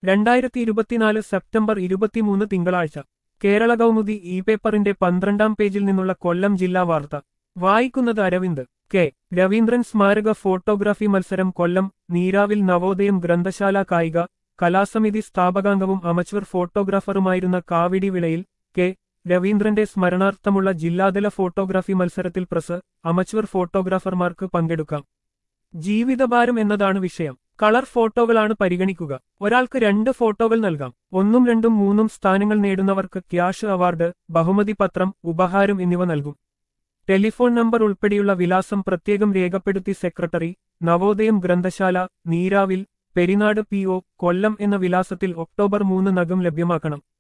രണ്ടായിരത്തി ഇരുപത്തിനാല് സെപ്റ്റംബർ ഇരുപത്തിമൂന്ന് തിങ്കളാഴ്ച കേരള കൗമുദി ഇ പേപ്പറിന്റെ പന്ത്രണ്ടാം പേജിൽ നിന്നുള്ള കൊല്ലം ജില്ലാ വാർത്ത വായിക്കുന്നത് അരവിന്ദ് കെ രവീന്ദ്രൻ സ്മാരക ഫോട്ടോഗ്രാഫി മത്സരം കൊല്ലം നീരാവിൽ നവോദയം ഗ്രന്ഥശാല കായിക കലാസമിതി സ്ഥാപകാംഗവും അമച്വർ ഫോട്ടോഗ്രാഫറുമായിരുന്ന കാവിടി വിളയിൽ കെ രവീന്ദ്രന്റെ സ്മരണാർത്ഥമുള്ള ജില്ലാതല ഫോട്ടോഗ്രാഫി മത്സരത്തിൽ പ്രസ് അമച്വർ ഫോട്ടോഗ്രാഫർമാർക്ക് പങ്കെടുക്കാം ജീവിതഭാരം എന്നതാണ് വിഷയം കളർ ഫോട്ടോകളാണ് പരിഗണിക്കുക ഒരാൾക്ക് രണ്ട് ഫോട്ടോകൾ നൽകാം ഒന്നും രണ്ടും മൂന്നും സ്ഥാനങ്ങൾ നേടുന്നവർക്ക് ക്യാഷ് അവാർഡ് ബഹുമതി പത്രം ഉപഹാരം എന്നിവ നൽകും ടെലിഫോൺ നമ്പർ ഉൾപ്പെടെയുള്ള വിലാസം പ്രത്യേകം രേഖപ്പെടുത്തി സെക്രട്ടറി നവോദയം ഗ്രന്ഥശാല നീരാവിൽ പെരിനാട് പി ഒ കൊല്ലം എന്ന വിലാസത്തിൽ ഒക്ടോബർ മൂന്ന് നകം ലഭ്യമാക്കണം